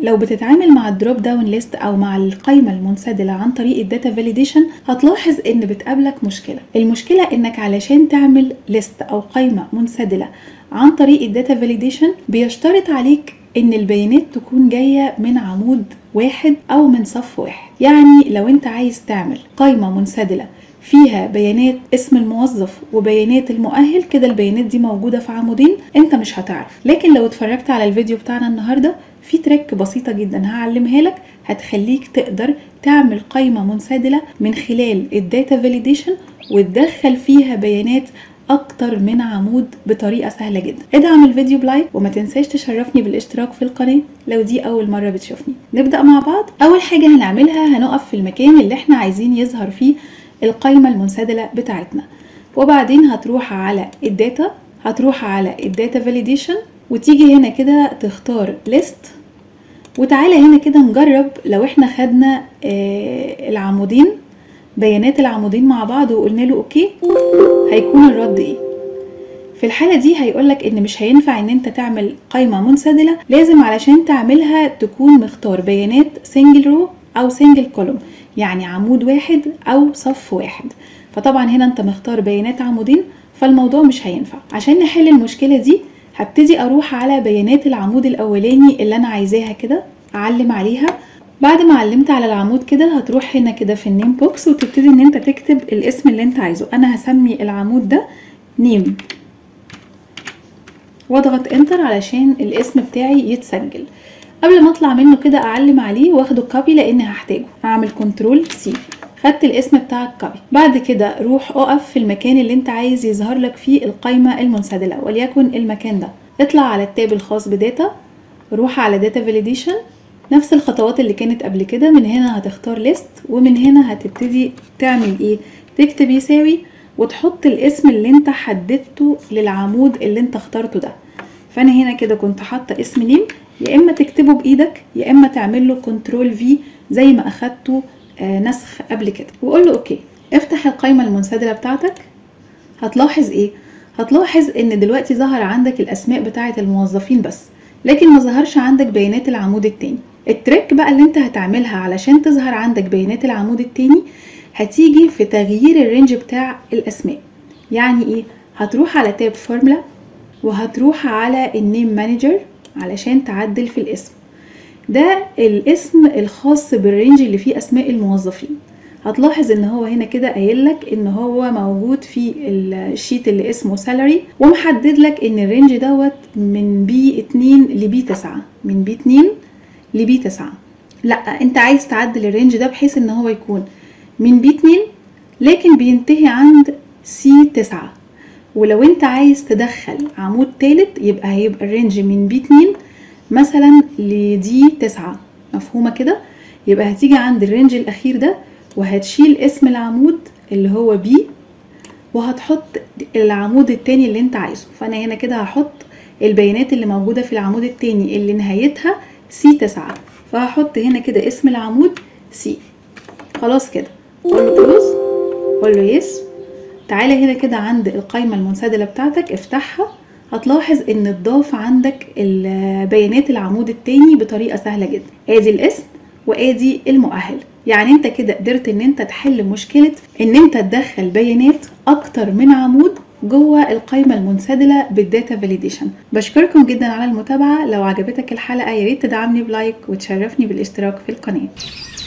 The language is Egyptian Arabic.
لو بتتعامل مع الدروب داون ليست او مع القائمه المنسدله عن طريق الداتا فاليديشن هتلاحظ ان بتقابلك مشكله المشكله انك علشان تعمل ليست او قائمه منسدله عن طريق الداتا فاليديشن بيشترط عليك ان البيانات تكون جايه من عمود واحد او من صف واحد يعني لو انت عايز تعمل قائمه منسدله فيها بيانات اسم الموظف وبيانات المؤهل كده البيانات دي موجوده في عمودين انت مش هتعرف لكن لو اتفرجت على الفيديو بتاعنا النهارده في تريك بسيطه جدا هعلمها لك هتخليك تقدر تعمل قائمه منسدله من خلال الداتا فاليديشن وتدخل فيها بيانات اكتر من عمود بطريقه سهله جدا ادعم الفيديو بلايك وما تنساش تشرفني بالاشتراك في القناه لو دي اول مره بتشوفني نبدا مع بعض اول حاجه هنعملها هنقف في المكان اللي احنا عايزين يظهر فيه القائمه المنسدله بتاعتنا وبعدين هتروح على الداتا هتروح على الداتا فاليديشن وتيجي هنا كده تختار ليست وتعالى هنا كده نجرب لو احنا خدنا آه العمودين بيانات العمودين مع بعض وقلنا له اوكي هيكون الرد ايه في الحاله دي هيقولك ان مش هينفع ان انت تعمل قائمه منسدله لازم علشان تعملها تكون مختار بيانات سنجل رو او سنجل كولوم يعني عمود واحد او صف واحد فطبعا هنا انت مختار بيانات عمودين فالموضوع مش هينفع عشان نحل المشكله دي هبتدي اروح على بيانات العمود الاولاني اللي انا عايزاها كده اعلم عليها بعد ما علمت على العمود كده هتروح هنا كده في النيم بوكس وتبتدي ان انت تكتب الاسم اللي انت عايزه انا هسمي العمود ده نيم واضغط انتر علشان الاسم بتاعي يتسجل قبل ما اطلع منه كده اعلم عليه واخده كوبي لان هحتاجه هعمل كنترول سي خدت الاسم بتاعك كوبي بعد كده روح اقف في المكان اللي انت عايز يظهر لك فيه القائمه المنسدله وليكن المكان ده اطلع على التاب الخاص بداتا روح على داتا فاليديشن نفس الخطوات اللي كانت قبل كده من هنا هتختار ليست ومن هنا هتبتدي تعمل ايه تكتب يساوي وتحط الاسم اللي انت حددته للعمود اللي انت اخترته ده فانا هنا كده كنت حاطه اسم نيم يا اما تكتبه بايدك يا اما تعمل له كنترول في زي ما اخدته آه نسخ قبل كده وقول له اوكي افتح القائمه المنسدله بتاعتك هتلاحظ ايه هتلاحظ ان دلوقتي ظهر عندك الاسماء بتاعه الموظفين بس لكن ما ظهرش عندك بيانات العمود التاني التريك بقى اللي انت هتعملها علشان تظهر عندك بيانات العمود التاني هتيجي في تغيير الرينج بتاع الاسماء يعني ايه هتروح على تاب فورمولا وهتروح على النيم مانجر علشان تعدل في الاسم ده الاسم الخاص بالرينج اللي فيه اسماء الموظفين هتلاحظ ان هو هنا كده قايل لك ان هو موجود في الشيت اللي اسمه سالري ومحدد لك ان الرينج دوت من بي 2 لبي 9 من بي 2 لبي 9 لا انت عايز تعدل الرينج ده بحيث ان هو يكون من بي 2 لكن بينتهي عند سي 9 ولو انت عايز تدخل عمود تالت يبقى هيبقى الرينج من بي 2 مثلا لدي 9 مفهومه كده يبقى هتيجي عند الرينج الاخير ده وهتشيل اسم العمود اللي هو بي وهتحط العمود التاني اللي انت عايزه فانا هنا كده هحط البيانات اللي موجوده في العمود التاني اللي نهايتها سي 9 فهحط هنا كده اسم العمود سي خلاص كده قول له كلوز قول له يس تعالى هنا كده عند القائمة المنسدلة بتاعتك افتحها هتلاحظ ان اتضاف عندك بيانات العمود التاني بطريقة سهلة جدا ادي الاسم وادي المؤهل يعني انت كده قدرت ان انت تحل مشكلة ان انت تدخل بيانات اكتر من عمود جوه القائمة المنسدلة بالداتا فاليديشن بشكركم جدا على المتابعة لو عجبتك الحلقة ياريت تدعمني بلايك وتشرفني بالاشتراك في القناة